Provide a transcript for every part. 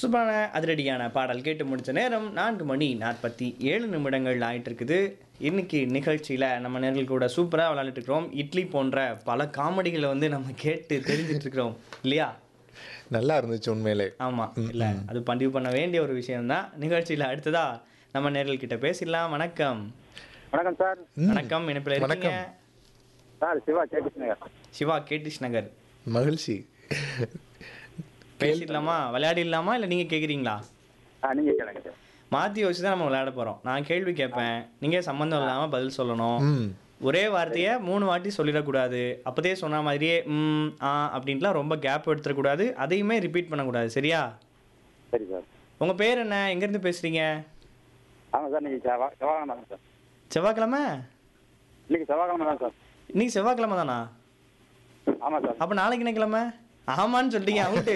சூப்பரான அதிரடியான பாடல் கேட்டு முடிச்ச நேரம் நான்கு மணி நாற்பத்தி ஏழு நிமிடங்கள் ஆயிட்டு இருக்குது இன்னைக்கு நிகழ்ச்சியில் நம்ம நேர்கள் கூட சூப்பராக விளையாண்டுட்டு இருக்கிறோம் இட்லி போன்ற பல காமெடிகளை வந்து நம்ம கேட்டு தெரிஞ்சுட்டு இருக்கிறோம் இல்லையா நல்லா இருந்துச்சு உண்மையிலே ஆமாம் இல்லை அது பதிவு பண்ண வேண்டிய ஒரு விஷயம்தான் நிகழ்ச்சியில் அடுத்ததா நம்ம நேர்கள் கிட்ட பேசிடலாம் வணக்கம் வணக்கம் சார் வணக்கம் இணைப்பில் இருக்கீங்க சார் சிவா கேபிஸ் நகர் சிவா கேடிஷ் நகர் மகிழ்ச்சி பேசிடலாமா விளையாடிடலாமா இல்லை நீங்கள் கேட்குறீங்களா ஆ நீங்கள் கேளுங்க சார் மாற்றி வச்சு தான் நம்ம விளையாட போகிறோம் நான் கேள்வி கேட்பேன் நீங்கள் சம்மந்தம் இல்லாமல் பதில் சொல்லணும் ம் ஒரே வார்த்தையை மூணு வாட்டி சொல்லிடக்கூடாது அப்போதே சொன்ன மாதிரியே ம் ஆ அப்படின்ட்டுலாம் ரொம்ப கேப் எடுத்துடக்கூடாது அதையுமே ரிப்பீட் பண்ணக்கூடாது சரியா சரி சார் உங்கள் பேர் என்ன எங்கேருந்து பேசுகிறீங்க ஆமாம் சார் நீங்கள் செவ்வா செவ்வாய்க்கிழமை தான் சார் செவ்வாய்க்கிழமை இன்னைக்கு செவ்வாய்க்கிழமை தான் சார் இன்னைக்கு செவ்வாய்க்கிழமை தானா ஆமாம் சார் அப்போ நாளைக்கு என்ன கிழமை ஆமான்னு சொல்லிட்டீங்க அவுட்டு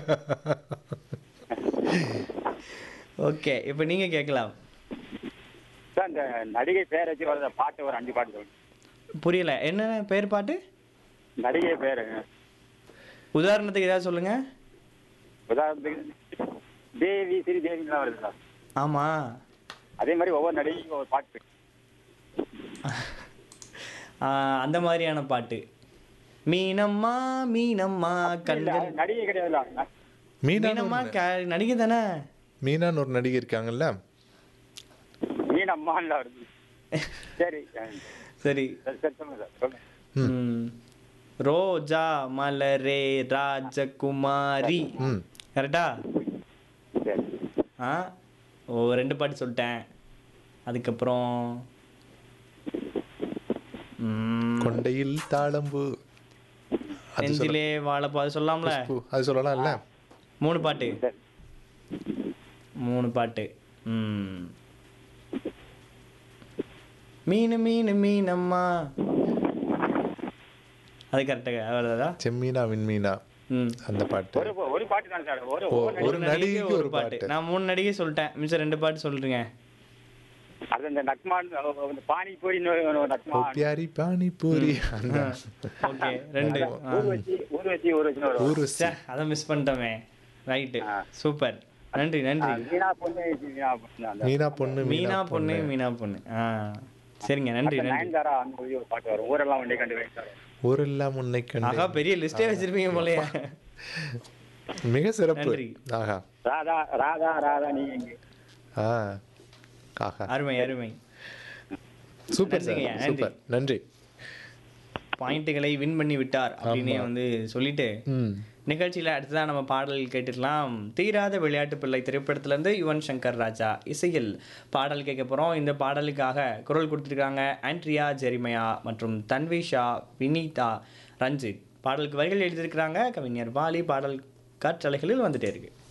ஓகே இப்போ நீங்கள் கேட்கலாம் சார் இந்த நடிகை பேர் வச்சு வர பாட்டு ஒரு அஞ்சு பாட்டு சொல்லுங்க புரியல என்ன பேர் பாட்டு நடிகை பேர் உதாரணத்துக்கு ஏதாவது சொல்லுங்கள் உதாரணத்துக்கு தேவி ஸ்ரீ தேவிலாம் வருது சார் ஆமாம் அதே மாதிரி ஒவ்வொரு நடிகைக்கும் ஒரு பாட்டு அந்த மாதிரியான பாட்டு மீனம்மா மீனம்மா இல்ல, கண்கள் அது நடிகை கிடையாதுல்ல மீனான்னு மீனம்மா ஒரு- க- நடிகை தானே மீனான்னு ஒரு நடிகை இருக்காங்கல்ல மீன் அம்மான்ல வருது சரி ஆ, சரி சரி சரி சொல்லுங்க சார் சொல்லுங்க ம். ரோஜா மலரே ராஜகுமாரி ம் கரெக்டா சரி ஆ ஓ ரெண்டு பாட்டு சொல்லிட்டேன் அதுக்கப்புறம் ம், கொண்டையில் தாளம்பு அது சொல்ல நெஞ்சிலே வாழைப்பூ அது சொல்லலாம்ல பூ, அது சொல்லலாம்ல மூணு பாட்டு சரி மூணு பாட்டு ம் மீன் மீன் மீனம்மா அது கரெக்டாக அவ்வளோதா செம்மீனா விண்மீனா ம் அந்த பாட்டு ஒரு ஒரு பாட்டு தான் சார் ஒரு ஓ, ஒவ்வொரு ஒரு நடிகைக்கு ஒரு பாட்டு நான் மூணு நடிகை சொல்லிட்டேன் மிச்சம் ரெண்டு பாட்டு சொல்லிட்டுங்க அது இந்த நக்மான் இந்த பானிபூரி நக்மா ஓ பியாரி பானிபூரி அந்த ஓகே ரெண்டு ஆ. ஊர் வச்சு ஊர் வச்சு ஊர் வச்சு வரும் ஊரு ச்சே, அதை மிஸ் பண்ணிட்டோமே ரைட்டு ஆ. சூப்பர் நன்றி நன்றி மீனா பொண்ணு மீனா பொண்ணு அந்த மீனா பொண்ணு மீனா பொண்ணு மீனா பொண்ணு ஆ சரிங்க நன்றி நன்றி நயன்தாரா அந்த மாதிரி ஒரு பாட்டு வரும் ஊரெல்லாம் ஒன்றே கண்டு வைத்தார் ஊரெல்லாம் உன்னை ஆகா கண்டு பெரிய லிஸ்டே வச்சிருப்பீங்க போலயே மிக சிறப்பு நன்றி. ஆஹா ராதா ராதா ராதா நீ எங்க ஆ ஆஹா அருமை அருமை சூப்பர் சார் நன்றிங்கய்யா, நன்றி. சூப்பர் நன்றி பாயிண்ட்டுகளை வின் பண்ணி விட்டார் அப்படின்னே வந்து சொல்லிட்டு ம் நிகழ்ச்சியில் அடுத்ததான் நம்ம பாடல் கேட்டுக்கலாம் தீராத விளையாட்டு பிள்ளை திரைப்படத்திலேருந்து யுவன் சங்கர் ராஜா இசையில் பாடல் கேட்க போகிறோம் இந்த பாடலுக்காக குரல் கொடுத்துருக்காங்க ஆண்ட்ரியா ஜெரிமையா மற்றும் தன்விஷா வினீதா ரஞ்சித் பாடலுக்கு வரிகள் எழுதியிருக்கிறாங்க கவிஞர் பாலி பாடல் காற்றலைகளில் வந்துட்டே இருக்கு